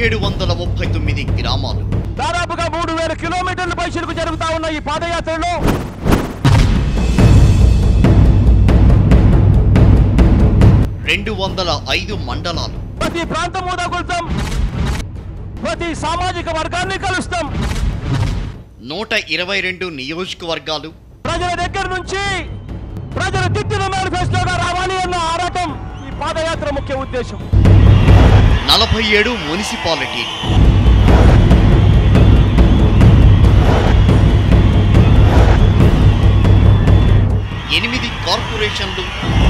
పదిహేడు వందల ముప్పై తొమ్మిది గ్రామాలు దాదాపుగా మూడు వేల కిలోమీటర్ల పైసలకు జరుగుతా ఉన్న ఈ పాదయాత్రలో రెండు వందల ఐదు మండలాలు ప్రతి ప్రాంతం ఊదగొలుతాం ప్రతి సామాజిక వర్గాన్ని కలుస్తాం నూట ఇరవై రెండు నియోజకవర్గాలు ప్రజల దగ్గర నుంచి ప్రజలు తిట్టిన మేనిఫెస్టోగా రావాలి అన్న ఆరాటం ఈ పాదయాత్ర ముఖ్య ఉద్దేశం నలభై ఏడు మున్సిపాలిటీలు ఎనిమిది కార్పొరేషన్లు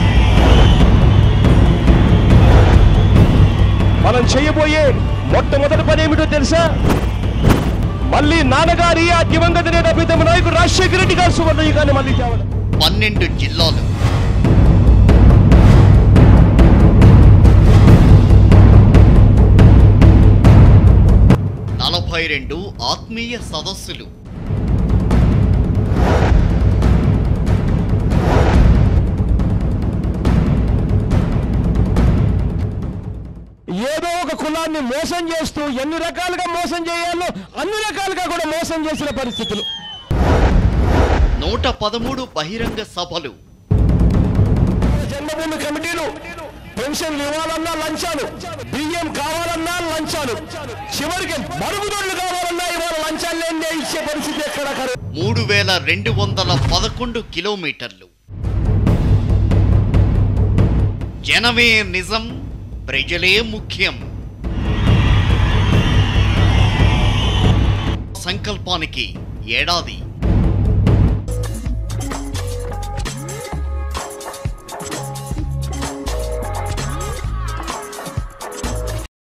మనం చేయబోయే మొట్టమొదటి పని ఏమిటో తెలుసా మళ్ళీ నాన్నగారి ఆ దివంగత నేత ప్రీతమ నాయకుడు రాజశేఖర రెడ్డి గారు సువర్ణ యుగాన్ని మళ్ళీ తేవడం పన్నెండు జిల్లాలు నలభై రెండు ఆత్మీయ సదస్సులు ఏదో ఒక కులాన్ని మోసం చేస్తూ ఎన్ని రకాలుగా మోసం చేయాలో అన్ని రకాలుగా కూడా మోసం చేసిన పరిస్థితులు నూట పదమూడు బహిరంగ సభలు జన్మభూమి కమిటీలు పెన్షన్లు ఇవ్వాలన్నా లంచాలు బియ్యం కావాలన్నా లంచాలు చివరికి మరుగుదొడ్లు కావాలన్నా ఇవాళ లంచాలు లేదే ఇచ్చే పరిస్థితి ఎక్కడ కరు మూడు వేల రెండు వందల పదకొండు కిలోమీటర్లు జనమే నిజం ప్రజలే ముఖ్యం సంకల్పానికి ఏడాది